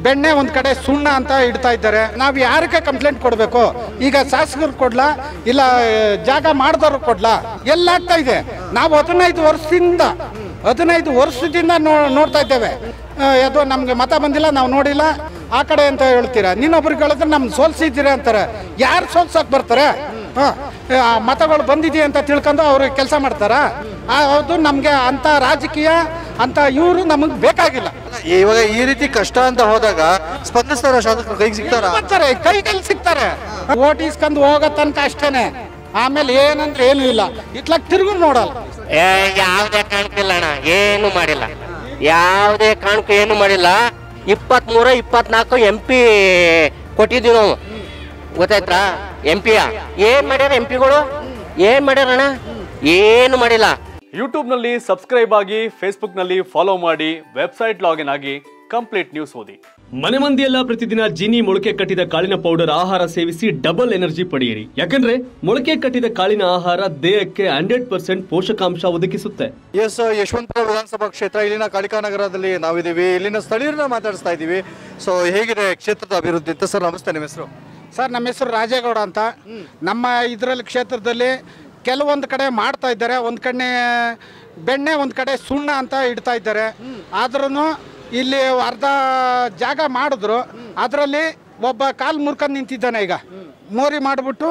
ಬೆಣ್ಣೆ ಒಂದ್ ಕಡೆ ಸುಣ್ಣ ಅಂತ ಇಡ್ತಾ ಇದ್ದಾರೆ ನಾವು ಯಾರಕ್ಕೆ ಕಂಪ್ಲೇಂಟ್ ಕೊಡಬೇಕು ಈಗ ಶಾಸಕರು ಕೊಡ್ಲಾ ಇಲ್ಲ ಜಾಗ ಮಾಡಿದವ್ರು ಕೊಡ್ಲಾ ಎಲ್ಲ ಆಗ್ತಾ ಇದೆ ನಾವು ಹದಿನೈದು ವರ್ಷದಿಂದ ಹದಿನೈದು ವರ್ಷದಿಂದ ನೋ ನೋಡ್ತಾ ಇದ್ದೇವೆ ಅದು ನಮ್ಗೆ ಮತ ಬಂದಿಲ್ಲ ನಾವು ನೋಡಿಲ್ಲ ಆ ಕಡೆ ಅಂತ ಹೇಳ್ತೀರಾ ನೀನೊಬ್ರಿಗೆ ಹೇಳಿದ್ರೆ ನಮ್ಗೆ ಸೋಲ್ಸಿದ್ದೀರಾ ಅಂತಾರೆ ಯಾರು ಸೋಲ್ಸಕ್ ಬರ್ತಾರೆ ಹ, ಆ ಮತಗಳು ಬಂದಿದೆ ಅಂತ ತಿಳ್ಕೊಂಡು ಅವರು ಕೆಲಸ ಮಾಡ್ತಾರ ಅದು ನಮಗೆ ಅಂತ ರಾಜಕೀಯ ಅಂತ ಇವರು ನಮಗೆ ಬೇಕಾಗಿಲ್ಲ ಇವಾಗ ಈ ರೀತಿ ಕಷ್ಟ ಅಂತ ಹೋದಾಗ ಸ್ಪಂದಿಸ್ತಾರ ಶಾಸಕರು ಕೈಗೆ ಸಿಗ್ತಾರ ಬರ್ತಾರೆ ಕೈಗೆಲ್ಲಿ ಸಿಗ್ತಾರೆ ಓಟ್ ಇಸ್ಕೊಂಡು ಹೋಗೋ ತನಕ ಅಷ್ಟೇನೆ ಆಮೇಲೆ ಏನಂದ್ರೆ ಏನು ಇಲ್ಲ ಇತ್ಲಾಗ ತಿರುಗು ನೋಡಲ್ಲ ಏ ಯಾವುದೇ ಕಾರಣಕ್ಕಿಲ್ಲ ಅಣ್ಣ ಏನು ಮಾಡಿಲ್ಲ ಯಾವುದೇ ಕಾರಣಕ್ಕೂ ಏನು ಮಾಡಿಲ್ಲ ಇಪ್ಪತ್ಮೂರು ಇಪ್ಪತ್ನಾಲ್ಕು ಎಂ ಪಿ ಕೊಟ್ಟಿದ್ವಿ ನಾವು ಗೊತ್ತಾಯ್ತಾ ಎಂ ಪಿಯ ಏನ್ ಮಾಡ್ಯಾರ ಎಂ ಪಿಗಳು ಏನ್ ಮಾಡ್ಯಾರಣ್ಣ ಏನು ಮಾಡಿಲ್ಲ ಯೂಟ್ಯೂಬ್ನಲ್ಲಿ ಸಬ್ಸ್ಕ್ರೈಬ್ ಆಗಿ ಫೇಸ್ಬುಕ್ನಲ್ಲಿ ಫಾಲೋ ಮಾಡಿ ವೆಬ್ಸೈಟ್ ಲಾಗಿನ್ ಆಗಿ ಕಂಪ್ಲೀಟ್ ನ್ಯೂಸ್ ಓದಿ ಮನೆ ಮಂದಿಯೆಲ್ಲ ಪ್ರತಿದಿನ ಜೀನಿ ಮೊಳಕೆ ಕಟ್ಟಿದ ಕಾಳಿನ ಪೌಡರ್ ಆಹಾರ ಸೇವಿಸಿ ಡಬಲ್ ಎನರ್ಜಿ ಪಡೆಯಿರಿ ಯಾಕಂದ್ರೆ ಮೊಳಕೆ ಕಟ್ಟಿದ ಕಾಳಿನ ಆಹಾರ ದೇಹಕ್ಕೆ ಹಂಡ್ರೆಡ್ ಪರ್ಸೆಂಟ್ ಪೋಷಕಾಂಶ ಒದಗಿಸುತ್ತೆ ಎಸ್ ಯಶವಂತಪುರ ವಿಧಾನಸಭಾ ಕ್ಷೇತ್ರ ಇಲ್ಲಿನ ಕಾಳಿಕಾ ನಗರದಲ್ಲಿ ನಾವಿದ್ದೀವಿ ಇಲ್ಲಿನ ಸ್ಥಳೀಯರನ್ನ ಮಾತಾಡಿಸ್ತಾ ಇದ್ದೀವಿ ಸೊ ಹೇಗಿದೆ ಕ್ಷೇತ್ರದ ಅಭಿವೃದ್ಧಿ ಅಂತ ಸರ್ ನಮಸ್ತೆ ನಿಮ್ಮ ಹೆಸರು ಸರ್ ನಮ್ಮ ಹೆಸರು ರಾಜೇಗೌಡ ಅಂತ ನಮ್ಮ ಇದರಲ್ಲಿ ಕ್ಷೇತ್ರದಲ್ಲಿ ಕೆಲವೊಂದು ಕಡೆ ಮಾಡ್ತಾ ಇದ್ದಾರೆ ಒಂದು ಕಡೆ ಬೆಣ್ಣೆ ಒಂದು ಕಡೆ ಸುಣ್ಣ ಅಂತ ಇಡ್ತಾ ಇದ್ದಾರೆ ಆದ್ರೂ ಇಲ್ಲಿ ಅರ್ಧ ಜಾಗ ಮಾಡಿದ್ರು ಅದರಲ್ಲಿ ಒಬ್ಬ ಕಾಲು ಮುರ್ಕೊಂಡು ನಿಂತಿದ್ದಾನೆ ಈಗ ಮೋರಿ ಮಾಡಿಬಿಟ್ಟು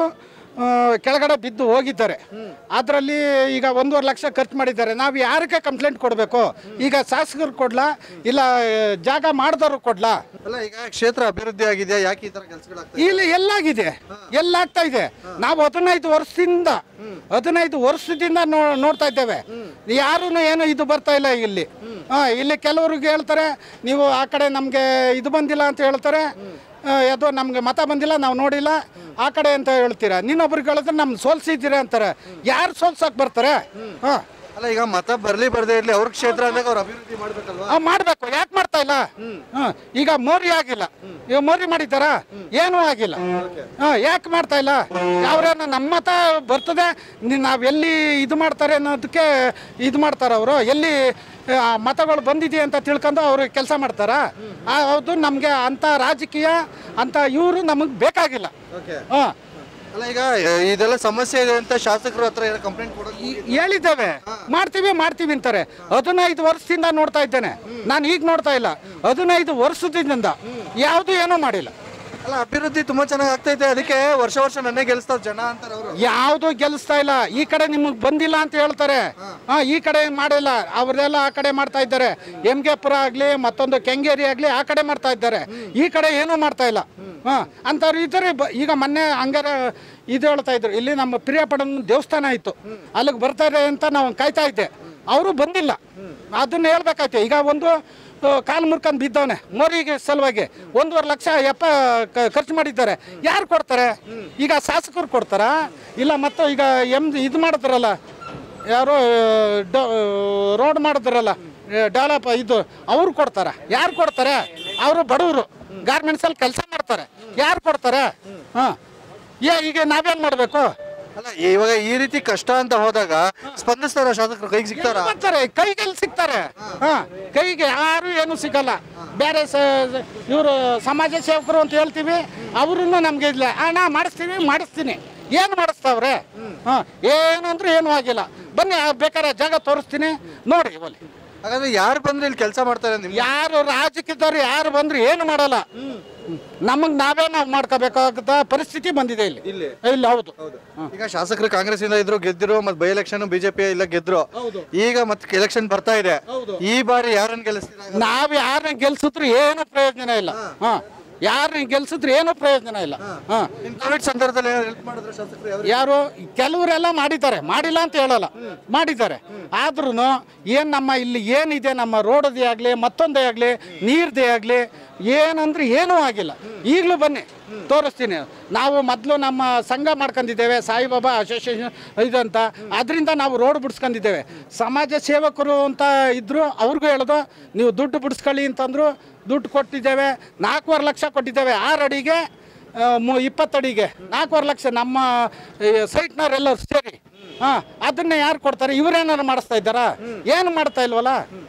ಕೆಳಗಡೆ ಬಿದ್ದು ಹೋಗಿದ್ದಾರೆ ಅದರಲ್ಲಿ ಈಗ ಒಂದೂವರೆ ಲಕ್ಷ ಖರ್ಚು ಮಾಡಿದ್ದಾರೆ ನಾವು ಯಾರಕ್ಕೆ ಕಂಪ್ಲೇಂಟ್ ಕೊಡಬೇಕು ಈಗ ಶಾಸಕರು ಕೊಡ್ಲಾ ಇಲ್ಲ ಜಾಗ ಮಾಡಿದವ್ರು ಕೊಡ್ಲಾ ಅಲ್ಲ ಈಗ ಕ್ಷೇತ್ರ ಅಭಿವೃದ್ಧಿ ಆಗಿದೆಯಾ ಯಾಕೆ ಈ ತರ ಕೆಲಸಗಳಾಗ್ತದೆ ಇಲ್ಲಿ ಎಲ್ಲಾಗಿದೆ ಎಲ್ಲ ಆಗ್ತಾ ಇದೆ ನಾವು ಹದಿನೈದು ವರ್ಷದಿಂದ ಹದಿನೈದು ವರ್ಷದಿಂದ ನೋ ನೋಡ್ತಾ ಇದ್ದೇವೆ ಯಾರೂ ಏನು ಇದು ಬರ್ತಾ ಇಲ್ಲ ಇಲ್ಲಿ ಹಾ ಇಲ್ಲಿ ಕೆಲವ್ರಿಗೆ ಹೇಳ್ತಾರೆ ನೀವು ಆ ಕಡೆ ನಮಗೆ ಇದು ಬಂದಿಲ್ಲ ಅಂತ ಹೇಳ್ತಾರೆ ಆ, ಅದು ನಮ್ಗೆ ಮತ ಬಂದಿಲ್ಲ ನಾವು ನೋಡಿಲ್ಲ ಆ ಕಡೆ ಅಂತ ಹೇಳ್ತೀರಾ ನೀನೊಬ್ರಿಗೆ ಹೇಳಿದ್ರೆ ನಮ್ಗೆ ಸೋಲ್ಸಿದ್ದೀರಾ ಅಂತಾರೆ ಯಾರು ಸೋಲ್ಸಕ್ ಬರ್ತಾರೆ ಹಾಂ ಅಲ್ಲ ಈಗ ಮತ ಬರ್ಲಿ ಬರ್ದೇ ಇರ್ಲಿ ಅವ್ರ ಕ್ಷೇತ್ರ ಅಂದಾಗ ಅವ್ರು ಅಭಿವೃದ್ಧಿ ಮಾಡ್ಬೇಕಲ್ವಾ ಆ, ಮಾಡ್ಬೇಕು ಯಾಕೆ ಮಾಡ್ತಾ ಇಲ್ಲ ಹ, ಈಗ ಮೋರಿ ಆಗಿಲ್ಲ ಈಗ ಮೋರಿ ಮಾಡಿದ್ದಾರ ಏನೂ ಆಗಿಲ್ಲ ಹ, ಯಾಕೆ ಮಾಡ್ತಾ ಇಲ್ಲ ಅವ್ರೇನು ನಮ್ಮ ಮತ ಬರ್ತದೆ ನಿ- ನಾವ್ ಎಲ್ಲಿ ಇದು ಮಾಡ್ತಾರೆ ಅನ್ನೋದಕ್ಕೆ ಇದು ಮಾಡ್ತಾರ ಅವರು ಎಲ್ಲಿ ಆ, ಮತಗಳು ಬಂದಿದೆ ಅಂತ ತಿಳ್ಕೊಂಡು ಅವರು ಕೆಲಸ ಮಾಡ್ತಾರ ಆ, ಹೌದು ನಮಗೆ ಅಂತ ರಾಜಕೀಯ ಅಂತ ಇವರು ನಮಗೆ ಬೇಕಾಗಿಲ್ಲ ಓಕೆ ಹಾಂ ಅಲ್ಲ ಈಗ ಇದೆಲ್ಲ ಸಮಸ್ಯೆ ಇದೆ ಅಂತ ಶಾಸಕರು ಹತ್ರ ಏನೋ ಕಂಪ್ಲೇಂಟ್ ಕೊಡೋದು ಹೇಳಿದ್ದೇವೆ ಮಾಡ್ತೀವಿ ಮಾಡ್ತೀವಿ ಅಂತಾರೆ ಹದಿನೈದು ವರ್ಷದಿಂದ ನೋಡ್ತಾ ಇದ್ದೇನೆ ನಾನು ಈಗ ನೋಡ್ತಾ ಇಲ್ಲ ಹದಿನೈದು ವರ್ಷದಿಂದ ಯಾವುದು ಏನೂ ಮಾಡಿಲ್ಲ ಅಲ್ಲ ಅಭಿವೃದ್ಧಿ ತುಂಬಾ ಚೆನ್ನಾಗಿ ಆಗ್ತೈತೆ ಅದಕ್ಕೆ ವರ್ಷ ವರ್ಷ ನನ್ನೇ ಗೆಲ್ಲಿಸ್ತಾರೆ ಜನ ಅಂತಾರೆ ಅವರು ಯಾವುದು ಗೆಲ್ಲಿಸ್ತಾ ಇಲ್ಲ ಈ ಕಡೆ ನಿಮಗೆ ಬಂದಿಲ್ಲ ಅಂತ ಹೇಳ್ತಾರೆ ಹಾ ಈ ಕಡೆ ಮಾಡಿಲ್ಲ ಅವರೆಲ್ಲ ಆ ಕಡೆ ಮಾಡ್ತಾ ಇದ್ದಾರೆ ಎಂ ಕೆ ಪುರ ಆಗ್ಲಿ ಮತ್ತೊಂದು ಕೆಂಗೇರಿ ಆಗ್ಲಿ ಆ ಕಡೆ ಮಾಡ್ತಾ ಇದ್ದಾರೆ ಈ ಕಡೆ ಏನೂ ಮಾಡ್ತಾ ಇಲ್ಲ ಹಾ ಅಂಥವ್ರು ಇದ್ದಾರೆ ಬ- ಈಗ ಮೊನ್ನೆ ಹಂಗಾರೆ ಇದು ಹೇಳ್ತಾ ಇದ್ರು ಇಲ್ಲಿ ನಮ್ಮ ಪ್ರಿಯಪಡನ್ ದೇವಸ್ಥಾನ ಇತ್ತು ಅಲ್ಲಿಗೆ ಬರ್ತಾರೆ ಅಂತ ನಾವು ಕಾಯ್ತಾ ಇದ್ದೆ ಅವರು ಬಂದಿಲ್ಲ ಅದನ್ನ ಹೇಳ್ಬೇಕಾಯ್ತು ಈಗ ಒಂದು ಆ, ಕಾಲು ಮುರ್ಕೊಂಡು ಬಿದ್ದವನೆ ಮೋರಿಗೆ ಸಲುವಾಗಿ ಒಂದೂವರೆ ಲಕ್ಷ ಯಪ್ಪ ಕ- ಖರ್ಚು ಮಾಡಿದ್ದಾರೆ ಯಾರು ಕೊಡ್ತಾರೆ ಈಗ ಶಾಸಕರು ಕೊಡ್ತಾರಾ ಇಲ್ಲ ಮತ್ತು ಈಗ ಎಮ್ ಇದು ಮಾಡಿದ್ರಲ್ಲ ಯಾರೋ ರೋಡ್ ಮಾಡಿದ್ರಲ್ಲ ಡೆವಲಪ್ ಇದು ಅವ್ರು ಕೊಡ್ತಾರ ಯಾರು ಕೊಡ್ತಾರೆ ಅವರು ಬಡವರು ಗಾರ್ಮೆಂಟ್ಸಲ್ಲಿ ಕೆಲಸ ಮಾಡ್ತಾರೆ ಯಾರು ಕೊಡ್ತಾರೆ ಹಾಂ ಏ ಈಗ ನಾವೇನು ಮಾಡಬೇಕು ಅಲ್ಲ ಇವಾಗ ಈ ರೀತಿ ಕಷ್ಟ ಅಂತ ಹೋದಾಗ ಸ್ಪಂದಿಸ್ತಾರ ಶಾಸಕರು ಕೈಗೆ ಸಿಗ್ತಾರ ಬರ್ತಾರೆ ಕೈಗೆಲ್ಲಿ ಸಿಗ್ತಾರೆ ಹಾ ಕೈಗೆ ಯಾರು ಏನು ಸಿಗಲ್ಲ ಬೇರೆ ಇವರು ಸಮಾಜ ಸೇವಕರು ಅಂತ ಹೇಳ್ತೀವಿ ಅವರು ನಮ್ಗೆ ಇಲ್ಲ ಅಣ್ಣ ಮಾಡಿಸ್ತೀನಿ ಮಾಡಿಸ್ತೀನಿ ಏನು ಮಾಡಿಸ್ತಾವ್ರೆ ಹಾ ಏನಂದ್ರೆ ಏನೂ ಆಗಿಲ್ಲ ಬನ್ನಿ ಆ ಬೇಕಾದ್ರೆ ಜಾಗ ತೋರಿಸ್ತೀನಿ ನೋಡಿ ಒಲಿ ಹಾಗಾದ್ರೆ ಯಾರು ಬಂದ್ರೆ ಇಲ್ಲಿ ಕೆಲಸ ಮಾಡ್ತಾರೆ ನಿಮ್ ಯಾರು ರಾಜಕೀಯದವ್ರು ಯಾರು ಬಂದ್ರು ಏನು ಮಾಡಲ್ಲ ನಮಗ್ ನಾವೇ ನಾವು ಮಾಡ್ಕೋಬೇಕಾದ ಪರಿಸ್ಥಿತಿ ಬಂದಿದೆ ಇಲ್ಲಿ ಇಲ್ಲಿ? ಇಲ್ಲಿ ಹೌದು ಈಗ ಶಾಸಕರು ಕಾಂಗ್ರೆಸ್ ಇಂದ ಇದ್ರು ಗೆದ್ರು ಮತ್ತೆ ಬೈ ಎಲೆಕ್ಷನ್ ಬಿಜೆಪಿ ಇಲ್ಲ ಗೆದ್ರು ಈಗ ಮತ್ತೆ ಎಲೆಕ್ಷನ್ ಬರ್ತಾ ಇದೆ ಈ ಬಾರಿ ಯಾರನ್ನ ಗೆಲ್ಲಿಸ್ತೀರಾ ನಾವ್ ಯಾರನ್ನ ಗೆಲ್ಸಿದ್ರು ಏನು ಪ್ರಯೋಜನ ಇಲ್ಲ ಹಾ ಯಾರನ್ನ ಗೆಲ್ಸಿದ್ರು ಏನು ಪ್ರಯೋಜನ ಇಲ್ಲ ಹಾ ಕೋವಿಡ್ ಸಂದರ್ಭದಲ್ಲಿ ಹೆಲ್ಪ್ ಮಾಡಿದ್ರು ಶಾಸಕರು ಯಾವ ಯಾರು ಕೆಲವರೆಲ್ಲ ಮಾಡಿದ್ದಾರೆ ಮಾಡಿಲ್ಲ ಅಂತ ಹೇಳಲ್ಲ ಮಾಡಿದ್ದಾರೆ ಆದ್ರೂ ಏನು ನಮ್ಮ ಇಲ್ಲಿ ಏನಿದೆ ನಮ್ಮ ರೋಡದೇ ಆಗಲಿ ಮತ್ತೊಂದೇ ಆಗಲಿ ನೀರ್ದೇ ಆಗಲಿ ಏನಂದ್ರೆ ಏನೂ ಆಗಿಲ್ಲ ಈಗಲೂ ಬನ್ನಿ ತೋರಿಸ್ತೀನಿ ನಾವು ಮೊದಲು ನಮ್ಮ ಸಂಘ ಮಾಡ್ಕೊಂಡಿದ್ದೇವೆ ಸಾಯಿಬಾಬಾ ಅಸೋಸಿಯೇಷನ್ ಇದಂತ ಅದರಿಂದ ನಾವು ರೋಡ್ ಬಿಡಿಸ್ಕೊಂಡಿದ್ದೇವೆ ಸಮಾಜ ಸೇವಕರು ಅಂತ ಇದ್ದರು ಅವ್ರಿಗೂ ಹೇಳೋದು ನೀವು ದುಡ್ಡು ಬಿಡಿಸ್ಕೊಳ್ಳಿ ಅಂತಂದ್ರು ದುಡ್ಡು ಕೊಟ್ಟಿದ್ದೇವೆ ನಾಲ್ಕೂವರೆ ಲಕ್ಷ ಕೊಟ್ಟಿದ್ದೇವೆ ಆರು ಅಡಿಗೆ ಆ, ಮು- ಇಪ್ಪತ್ತಡಿಗೆ ನಾಲ್ಕೂವರೆ ಲಕ್ಷ ನಮ್ಮ ಸೈಟ್ನವರೆಲ್ಲರೂ ಸೇರಿ ಹಾಂ ಅದನ್ನ ಯಾರು ಕೊಡ್ತಾರೆ ಇವರೇನಾರು ಮಾಡಿಸ್ತಾ ಇದ್ದಾರಾ ಏನು ಮಾಡ್ತಾ ಇಲ್ವಲ್ಲ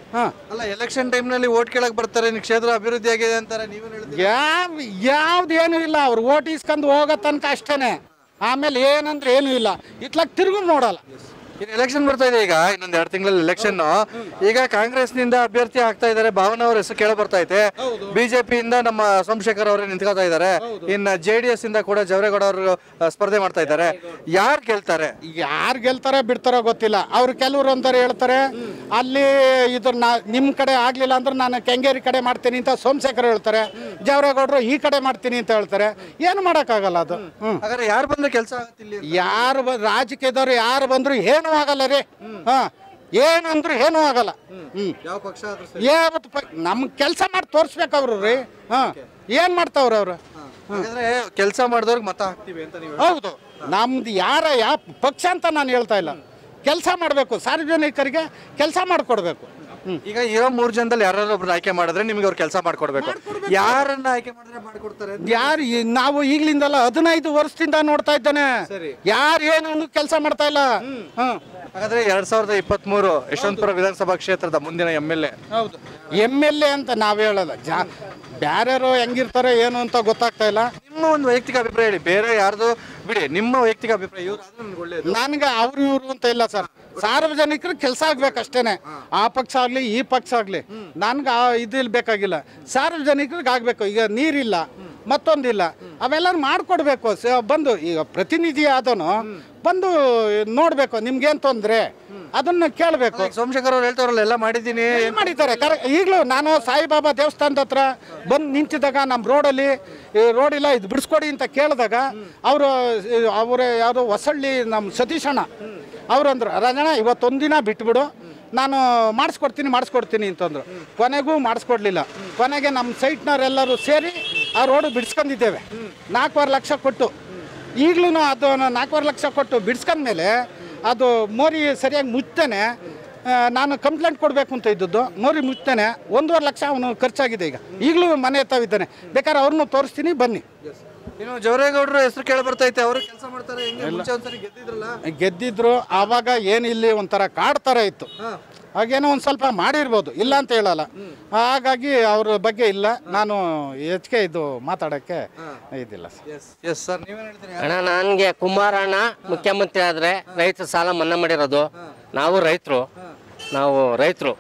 ಹಾಂ ಅಲ್ಲ ಎಲೆಕ್ಷನ್ ಟೈಮ್ ನಲ್ಲಿ ಓಟ್ ಕೇಳಕ್ ಬರ್ತಾರೆ ನಿಮ್ ಕ್ಷೇತ್ರ ಅಭಿವೃದ್ಧಿ ಆಗಿದೆ ಅಂತಾರೆ ನೀವೇನ್ ಹೇಳ್ತೀರಿ ಯಾವ ಯಾವ್ದೇನು ಇಲ್ಲ ಅವ್ರು ಓಟ್ ಇಸ್ಕೊಂಡು ಹೋಗೋ ತನಕ ಅಷ್ಟೇನೆ ಆಮೇಲೆ ಏನಂದ್ರೆ ಏನೂ ಇಲ್ಲ ಇತ್ಲಾಗ ತಿರುಗು ನೋಡಲ್ಲ ಈಗ ಎಲೆಕ್ಷನ್ ಬರ್ತಾ ಇದೆ ಈಗ ಇನ್ನೊಂದ್ ಎರಡು ತಿಂಗಳಲ್ಲಿ ಎಲೆಕ್ಷನ್ ಈಗ ಕಾಂಗ್ರೆಸ್ ನಿಂದ ಅಭ್ಯರ್ಥಿ ಆಗ್ತಾ ಇದ್ದಾರೆ ಭಾವನಾ ಅವ್ರ ಹೆಸರು ಕೇಳ ಬರ್ತಾ ಐತೆ ಬಿಜೆಪಿಯಿಂದ ನಮ್ಮ ಸೋಮಶೇಖರ್ ಅವರೇ ನಿಂತ್ಕೊತಾ ಇದ್ದಾರೆ ಇನ್ನ ಜೆ ಡಿ ಎಸ್ ಇಂದ ಕೂಡ ಜವರೇಗೌಡ ಅವರು ಆ, ಸ್ಪರ್ಧೆ ಮಾಡ್ತಾ ಇದ್ದಾರೆ ಯಾರು ಗೆಲ್ತಾರೆ ಯಾರು ಗೆಲ್ತಾರೋ ಬಿಡ್ತಾರೋ ಗೊತ್ತಿಲ್ಲ ಅವ್ರು ಕೆಲವ್ರು ಅಂತಾರೆ ಹೇಳ್ತಾರೆ ಅಲ್ಲಿ ಇದು ನಾ ನಿಮ್ಮ ಕಡೆ ಆಗ್ಲಿಲ್ಲ ಅಂದ್ರೆ ನಾನು ಕೆಂಗೇರಿ ಕಡೆ ಮಾಡ್ತೀನಿ ಅಂತ ಸೋಮಶೇಖರ್ ಹೇಳ್ತಾರೆ ಜವರೇಗೌಡರು ಈ ಕಡೆ ಮಾಡ್ತೀನಿ ಅಂತ ಹೇಳ್ತಾರೆ ಏನು ಮಾಡೋಕ್ಕಾಗಲ್ಲ ಅದು ಹ್ಞೂ ಹಾಗಾದ್ರೆ ಯಾರು ಬಂದ್ರೆ ಕೆಲಸ ಆಗತ್ತೆ ಇಲ್ಲಿ ಯಾರು ಬ ರಾಜಕೀಯದವ್ರು ಯಾರು ಬಂದ್ರು ಏನೂ ಆಗಲ್ಲ ರೀ ಹಾಂ ಏನಂದ್ರು ಏನೂ ಆಗಲ್ಲ ಹ್ಞೂ ಯಾವ ಪಕ್ಷ ಆದ್ರೂ ಸರಿ. ಯಾವತ್ತು ಪ ನಮ್ಗೆ ಕೆಲಸ ಮಾಡಿ ತೋರಿಸ್ಬೇಕು ಅವರು ರೀ ಹಾಂ ಏನು ಮಾಡ್ತಾವ್ರೆ ಅವರು ಹಾಗಾದ್ರೆ ಕೆಲಸ ಮಾಡಿದವ್ರಿಗೆ ಮತ ಹಾಕ್ತಿವಿ ಅಂತ ನೀವು ಹೌದು ನಮ್ದು ಯಾರ ಯಾವ ಪಕ್ಷ ಅಂತ ನಾನು ಹೇಳ್ತಾ ಇಲ್ಲ ಕೆಲಸ ಮಾಡಬೇಕು ಸಾರ್ವಜನಿಕರಿಗೆ ಕೆಲಸ ಮಾಡಿಕೊಡ್ಬೇಕು ಹ್ಞೂ ಈಗ ಇರೋ ಮೂರ್ ಜನದಲ್ಲಿ ಯಾರು ಒಬ್ರು ಆಯ್ಕೆ ಮಾಡಿದ್ರೆ ನಿಮ್ಗೆ ಅವ್ರು ಕೆಲಸ ಮಾಡ್ಕೊಡ್ಬೇಕು ಯಾರನ್ನ ಆಯ್ಕೆ ಮಾಡಿದ್ರೆ ಮಾಡ್ಕೊಡ್ತಾರೆ ಅಂತ? ಯಾರು ಈ- ನಾವು ಈಗ್ಲಿಂದಲ್ಲ ಹದಿನೈದು ವರ್ಷದಿಂದ ನೋಡ್ತಾ ಇದ್ದಾನೆ ಸರಿ. ಯಾರು ಏನು ಕೆಲಸ ಮಾಡ್ತಾ ಇಲ್ಲ ಹ್ಮ್ ಹಾಗಾದ್ರೆ ಎರಡ್ ಸಾವಿರದ ಇಪ್ಪತ್ತ್ ಮೂರು ಯಶವಂತಪುರ ವಿಧಾನಸಭಾ ಕ್ಷೇತ್ರದ ಮುಂದಿನ ಎಂ ಎಲ್ ಎ ಹೌದು ಎಮ್ ಎಲ್ ಎ ಅಂತ ನಾವು ಹೇಳಲ್ಲ ಜಾ ಬ್ಯಾರ್ಯಾರು ಹೆಂಗಿರ್ತಾರೆ ಏನು ಅಂತ ಗೊತ್ತಾಗ್ತಾ ಇಲ್ಲ ನಿಮ್ಮ ಒಂದು ವೈಯಕ್ತಿಕ ಅಭಿಪ್ರಾಯ ಹೇಳಿ ಬೇರೆ ಯಾರ್ದು ಬಿಡಿ ನಿಮ್ಮ ವೈಯಕ್ತಿಕ ಅಭಿಪ್ರಾಯ ಇವ್ರು ಆದ್ರೆ ನನ್ಗೆ ಒಳ್ಳೇದು ನನ್ಗೆ ಅವ್ರು ಇವರು ಅಂತ ಇಲ್ಲ ಸರ್ ಸಾರ್ವಜನಿಕರು ಕೆಲಸ ಆಗ್ಬೇಕಷ್ಟೇನೆ ಆ ಪಕ್ಷ ಆಗ್ಲಿ ಈ ಪಕ್ಷ ಆಗ್ಲಿ ನನ್ಗೆ ಆ ಇದಿಲ್ ಬೇಕಾಗಿಲ್ಲ ಸಾರ್ವಜನಿಕರಿಗೆ ಆಗ್ಬೇಕು ಈಗ ನೀರಿಲ್ಲ ಮತ್ತೊಂದಿಲ್ಲ ಅವೆಲ್ಲ ಮಾಡ್ಕೊಡ್ಬೇಕು ಸ- ಬಂದು ಈಗ ಪ್ರತಿನಿಧಿ ಆದನು ಬಂದು ನೋಡ್ಬೇಕು ನಿಮ್ಗೇನ್ ತೊಂದ್ರೆ ಅದನ್ನ ಕೇಳಬೇಕು ಈಗ ಸೋಮಶೇಖರ್ ಅವ್ರು ಹೇಳ್ತಾರಲ್ಲ ಎಲ್ಲ ಮಾಡಿದ್ದೀನಿ ಏನ್ ಮಾಡಿದ್ದಾರೆ ಕರೆ ಈಗಲೂ ನಾನು ಸಾಯಿಬಾಬಾ ದೇವಸ್ಥಾನದ ಹತ್ರ ಬಂದು ನಿಂತಿದ್ದಾಗ ನಮ್ಮ ರೋಡಲ್ಲಿ ರೋಡ್ ಇಲ್ಲ ಇದು ಬಿಡಿಸ್ಕೊಡಿ ಅಂತ ಕೇಳಿದಾಗ ಅವರು ಅವರ ಯಾವುದು ಹೊಸಳ್ಳಿ ನಮ್ಮ ಸತೀಶಣ್ಣ ಅವ್ರು ಅಂದ್ರು ರಾಜಣ್ಣ ಇವತ್ತೊಂದಿನ ಬಿಟ್ಬಿಡು ನಾನು ಮಾಡಿಸ್ಕೊಡ್ತೀನಿ ಮಾಡಿಸ್ಕೊಡ್ತೀನಿ ಅಂತಂದ್ರು ಕೊನೆಗೂ ಮಾಡಿಸ್ಕೊಡ್ಲಿಲ್ಲ ಕೊನೆಗೆ ನಮ್ಮ ಸೈಟ್ನವರೆಲ್ಲರೂ ಸೇರಿ ಆ ರೋಡು ಬಿಡಿಸ್ಕೊಂಡಿದ್ದೇವೆ ನಾಲ್ಕೂವರೆ ಲಕ್ಷ ಕೊಟ್ಟು ಈಗಲೂ ಅದು ನಾಲ್ಕೂವರೆ ಲಕ್ಷ ಕೊಟ್ಟು ಬಿಡಿಸ್ಕೊಂಡ್ಮೇಲೆ ಅದು ಮೋರಿ ಸರಿಯಾಗಿ ಮುಚ್ತಾನೆ ಆ, ನಾನು ಕಂಪ್ಲೇಂಟ್ ಕೊಡಬೇಕು ಅಂತ ಇದ್ದದ್ದು ಮೋರಿ ಮುಚ್ತಾನೆ ಒಂದೂವರೆ ಲಕ್ಷ ಅವನು ಖರ್ಚಾಗಿದೆ ಈಗ ಈಗಲೂ ಮನೆ ಎತ್ತಾವಿದ್ದಾನೆ ಬೇಕಾದ್ರೆ ಅವ್ರನ್ನೂ ತೋರಿಸ್ತೀನಿ ಬನ್ನಿ ಇನ್ನು ಜವರೇಗೌಡರು ಹೆಸರು ಕೇಳ ಬರ್ತೈತೆ ಅವರು ಕೆಲಸ ಮಾಡ್ತಾರೆ ಹೆಂಗೆ ಮುಂಚೆ ಒಂದ್ಸರಿ ಗೆದ್ದಿದ್ರಲ್ಲ ಗೆದ್ದಿದ್ರು ಆವಾಗ ಏನಿಲ್ಲಿ ಒಂಥರ ಕಾಡ್ ಥರ ಇತ್ತು ಹಾಗೇನೋ ಒಂದು ಸ್ವಲ್ಪ ಮಾಡಿರ್ಬೋದು ಇಲ್ಲ ಅಂತ ಹೇಳಲ್ಲ ಹಾಗಾಗಿ ಅವ್ರ ಬಗ್ಗೆ ಇಲ್ಲ ನಾನು ಹೆಚ್ಚಿಗೆ ಇದು ಮಾತಾಡೋಕ್ಕೆ ಇದಿಲ್ಲ ಸರ್ ಎಸ್ ಎಸ್ ಸರ್ ನೀವೇನು ಹೇಳ್ತೀರಿ ಅಣ್ಣ ನನಗೆ ಕುಮಾರಣ್ಣ ಮುಖ್ಯಮಂತ್ರಿ ಆದ್ರೆ ರೈತರ ಸಾಲ ಮನ್ನಾ ಮಾಡಿರೋದು ನಾವು ರೈತರು ನಾವು ರೈತರು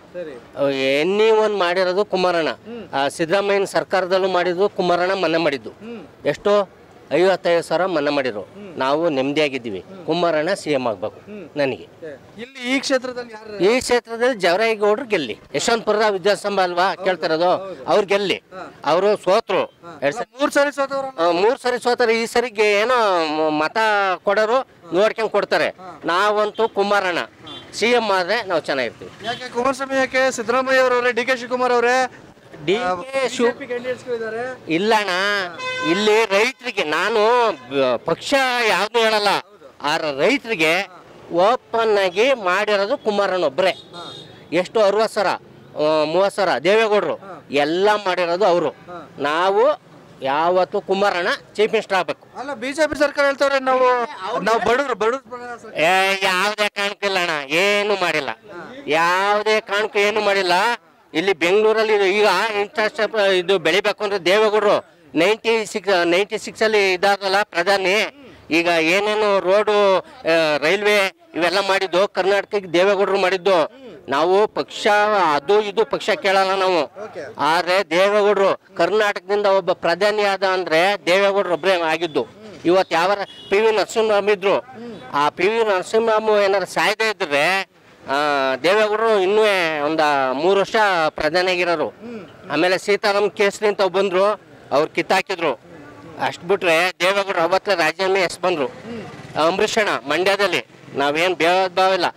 ಎನ್ನಿ ಒಂದು ಮಾಡಿರೋದು ಕುಮಾರಣ್ಣ ಆ, ಸಿದ್ದರಾಮಯ್ಯನ ಸರ್ಕಾರದಲ್ಲೂ ಮಾಡಿದ್ದು ಕುಮಾರಣ್ಣ ಮನ್ನಾ ಮಾಡಿದ್ದು ಎಷ್ಟು ಐವತ್ತೈದು ಸಾವಿರ ಮನ್ನಾ ಮಾಡಿದ್ರು ನಾವು ನೆಮ್ಮದಿಯಾಗಿದ್ದೀವಿ ಕುಮಾರಣ್ಣ ಸಿ ಎಂ ಆಗ್ಬೇಕು ನನಗೆ ಇಲ್ಲಿ ಈ ಕ್ಷೇತ್ರದಲ್ಲಿ ಯಾರು ಈ ಕ್ಷೇತ್ರದಲ್ಲಿ ಜವರಾಯಗೌಡರು ಗೆಲ್ಲಿ ಯಶವಂತಪುರದ ವಿದ್ಯಾಸಂಭ ಅಲ್ವಾ ಕೇಳ್ತಿರೋದು ಅವ್ರು ಗೆಲ್ಲಿ ಅವರು ಸೋತ್ರು ಎರಡ್ ಸಾವಿರ ಮೂರ್ ಸರಿ ಸೋತವ್ರ ಆ, ಮೂರ್ ಸರಿ ಸೋತಾರೆ ಈ ಸರಿಗೆ ಏನೋ ಮ- ಮತ ಕೊಡೋರು ನೋಡ್ಕೊಂಡ್ ಕೊಡ್ತಾರೆ ನಾವಂತೂ ಕುಮಾರಣ್ಣ ಸಿ ಎಂ ಆದ್ರೆ ನಾವು ಚೆನ್ನಾಗಿರ್ತೀವಿ ಯಾಕೆ ಕುಮಾರಸ್ವಾಮಿ ಯಾಕೆ ಸಿದ್ದರಾಮಯ್ಯ ಅವರವರೇ ಡಿ ಕೆ ಶಿವಕುಮಾರ್ ಅವರೇ ಡಿ ಕೆ ಶಿವ ಕ್ಯಾಂಡಿಡೇಟ್ಸ್ಗಳಿದ್ದಾರೆ ಇಲ್ಲಣ್ಣ ಇಲ್ಲಿ ರೈತರಿಗೆ ನಾನು ಬ- ಪಕ್ಷ ಯಾವ್ದು ಹೇಳಲ್ಲ ಆ ರೈತರಿಗೆ ಓಪನ್ ಆಗಿ ಮಾಡಿರೋದು ಕುಮಾರಣ್ಣ ಒಬ್ಬರೇ ಎಷ್ಟು ಅರವತ್ತು ಸಾವಿರ ಮೂವತ್ತು ಸಾವಿರ ದೇವೇಗೌಡರು ಎಲ್ಲ ಮಾಡಿರೋದು ಅವರು ನಾವು ಯಾವತ್ತು ಕುಮಾರಣ್ಣ ಚೀಫ್ ಮಿನಿಸ್ಟರ್ ಆಗ್ಬೇಕು ಅಲ್ಲ ಬಿಜೆಪಿ ಸರ್ಕಾರ ಹೇಳ್ತಾವ್ರೆ ನಾವು ನಾವು ಬಡವ್ರು ಬಡವ್ರು ಏ ಯಾವುದೇ ಕಾರಣಕ್ಕಿಲ್ಲ ಅಣ್ಣ ಏನು ಮಾಡಿಲ್ಲ ಯಾವುದೇ ಕಾರಣಕ್ಕೂ ಏನು ಮಾಡಿಲ್ಲ ಇಲ್ಲಿ ಬೆಂಗಳೂರಲ್ಲಿ ಇದು ಈಗ ಇನ್ಫ್ರಾಸ್ಟ್ರಕ್ಚರ್ ಇದು ಬೆಳಿಬೇಕು ಅಂದ್ರೆ ದೇವೇಗೌಡರು ನೈಂಟಿ ಸಿಕ್ಸ್ ನೈಂಟಿ ಸಿಕ್ಸ್ ಅಲ್ಲಿ ಇದಾದಲ್ಲ ಪ್ರಧಾನಿ ಈಗ ಏನೇನು ರೋಡು ಆ, ರೈಲ್ವೆ ಇವೆಲ್ಲ ಮಾಡಿದ್ದು ಕರ್ನಾಟಕಕ್ಕೆ ದೇವೇಗೌಡರು ಮಾಡಿದ್ದು ನಾವು ಪಕ್ಷ ಅದು ಇದು ಪಕ್ಷ ಕೇಳಲ್ಲ ನಾವು ಆದ್ರೆ ದೇವೇಗೌಡರು ಕರ್ನಾಟಕದಿಂದ ಒಬ್ಬ ಪ್ರಧಾನಿ ಆದ ಅಂದ್ರೆ ದೇವೇಗೌಡರು ಒಬ್ಬರೇ ಆಗಿದ್ದು ಇವತ್ತು ಯಾವ ಪಿ ವಿ ನರಸಿಂಹರಾಮ್ ಇದ್ರು ಆ ಪಿ ವಿ ನರಸಿಂಹರಾಮ್ ಏನಾರು ಸಾಯ್ದೇ ಇದ್ರೆ ಆ, ದೇವೇಗೌಡರು ಇನ್ನೂ ಒಂದು ಮೂರು ವರ್ಷ ಪ್ರಧಾನಿ ಆಗಿರೋರು ಆಮೇಲೆ ಸೀತಾರಾಮ್ ಕೇಸರಿ ಅಂತ ಬಂದ್ರು ಅವ್ರು ಕಿತ್ತಾಕಿದ್ರು ಅಷ್ಟು ಬಿಟ್ರೆ ದೇವೇಗೌಡರು ಅವತ್ತೇ ರಾಜೀನಾಮೆ ಎಸ್ ಬಂದ್ರು ಅಂಬರೀಷಣ ಮಂಡ್ಯದಲ್ಲಿ ನಾವೇನು ಭೇದ ಭಾವ ಇಲ್ಲ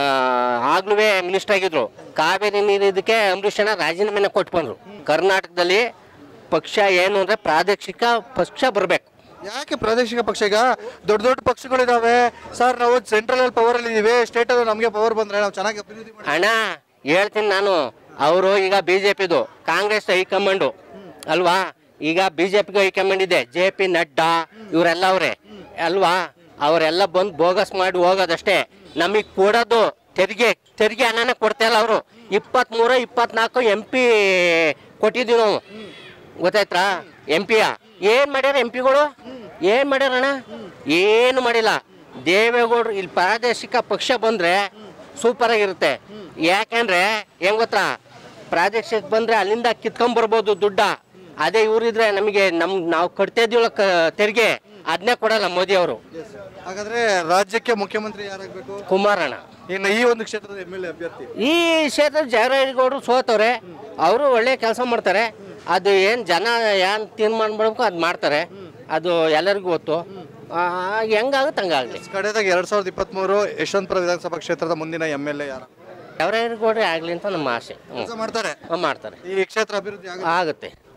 ಆಗ್ಲೂ ಮಿನಿಸ್ಟರ್ ಆಗಿದ್ರು ಕಾವೇರಿ ನೀರು ಇದಕ್ಕೆ ಅಂಬರೀಷಣ ರಾಜೀನಾಮೆನ ಕೊಟ್ಟು ಬಂದ್ರು ಕರ್ನಾಟಕದಲ್ಲಿ ಪಕ್ಷ ಏನು ಅಂದ್ರೆ ಪ್ರಾದೇಶಿಕ ಪಕ್ಷ ಬರಬೇಕು ಯಾಕೆ ಪ್ರಾದೇಶಿಕ ಪಕ್ಷ ಈಗ ದೊಡ್ಡ ದೊಡ್ಡ ಪಕ್ಷಗಳಿದಾವೆ ಸರ್ ನಾವು ಸೆಂಟ್ರಲ್ ಅಲ್ಲಿ ಪವರ್ ಅಲ್ಲಿ ಇದೀವಿ ಸ್ಟೇಟ್ ಅಲ್ಲಿ ನಮಗೆ ಪವರ್ ಬಂದ್ರೆ ನಾವು ಚೆನ್ನಾಗಿ ಅಭಿವೃದ್ಧಿ ಮಾಡಿ ಅಣ್ಣ ಹೇಳ್ತೀನಿ ನಾನು ಅವರು ಈಗ ಬಿ ಜೆ ಪಿದು ಕಾಂಗ್ರೆಸ್ ಹೈಕಮಾಂಡು ಅಲ್ವಾ ಈಗ ಬಿ ಜೆ ಪಿಗೆ ಹೈಕಮಾಂಡ್ ಇದೆ ಜೆ ಪಿ ನಡ್ಡಾ ಇವರೆಲ್ಲ ಅವರೇ ಅಲ್ವಾ ಅವರೆಲ್ಲ ಬಂದು ಬೋಗಸ್ ಮಾಡಿ ಹೋಗೋದಷ್ಟೇ ನಮಗೆ ಕೊಡೋದು ತೆರಿಗೆ ತೆರಿಗೆ ಹಣನ ಕೊಡ್ತಾ ಇಲ್ಲ ಅವರು ಇಪ್ಪತ್ತ್ಮೂರು ಇಪ್ಪತ್ನಾಲ್ಕು ಎಂ ಪಿ ಕೊಟ್ಟಿದ್ದೀವಿ ನಾವು ಗೊತ್ತಾಯ್ತಾ ಎಂ ಪಿಯ ಏನು ಮಾಡ್ಯಾರ ಎಂ ಪಿಗಳು ಏನು ಮಾಡ್ಯಾರಣ್ಣ ಏನು ಮಾಡಿಲ್ಲ ದೇವೇಗೌಡರು ಇಲ್ಲಿ ಪ್ರಾದೇಶಿಕ ಪಕ್ಷ ಬಂದರೆ ಸೂಪರ್ ಆಗಿರುತ್ತೆ ಯಾಕಂದ್ರೆ ಹೆಂಗ್ ಗೊತ್ತಾ ಪ್ರಾದೇಶಿಕ ಬಂದರೆ ಅಲ್ಲಿಂದ ಕಿತ್ಕೊಂಬರ್ಬೋದು ದುಡ್ಡ ಅದೇ ಇವರಿದ್ರೆ ನಮಗೆ ನಮ್ ನಾವು ಕಟ್ತಾ ಇದೀವಲ್ಲ ಕ ತೆರಿಗೆ ಅದನ್ನೇ ಕೊಡಲ್ಲ ಮೋದಿ ಅವರು ಹಾಗಾದ್ರೆ ರಾಜ್ಯಕ್ಕೆ ಮುಖ್ಯಮಂತ್ರಿ ಯಾರಾಗಬೇಕು ಕುಮಾರಣ್ಣ ಇನ್ನು ಈ ಒಂದು ಕ್ಷೇತ್ರದ ಎಮ್ ಎಲ್ ಎ ಅಭ್ಯರ್ಥಿ ಈ ಕ್ಷೇತ್ರದ ಜಯರಾಜಗೌಡರು ಸೋತವ್ರೆ ಅವರು ಒಳ್ಳೆ ಕೆಲಸ ಮಾಡ್ತಾರೆ ಅದು ಏನು ಜನ ಏನು ತೀರ್ಮಾನ ಮಾಡಬೇಕು ಅದು ಮಾಡ್ತಾರೆ ಅದು ಎಲ್ಲರಿಗೂ ಗೊತ್ತು ಆ, ಹೆಂಗಾಗುತ್ತೆ ಹಂಗಾಗಲಿ ಕಡೆದಾಗ ಎರಡ್ ಸಾವಿರದ ಇಪ್ಪತ್ಮೂರು ಯಶವಂತಪುರ ವಿಧಾನಸಭಾ ಕ್ಷೇತ್ರದ ಮುಂದಿನ ಎಮ್ ಎಲ್ ಎ ಯಾರು ಜಯರಾಜಗೌಡ್ರೆ ಆಗಲಿ ಅಂತ ನಮ್ಮ ಆಸೆ ಹ್ಞೂ ಕೆಲಸ ಮಾಡ್ತಾರೆ ಮಾಡ್ತಾರೆ ಈ ಕ್ಷೇತ್ರ ಅಭಿವೃದ್ಧಿ ಆಗುತ್ತೆ ಆಗುತ್ತೆ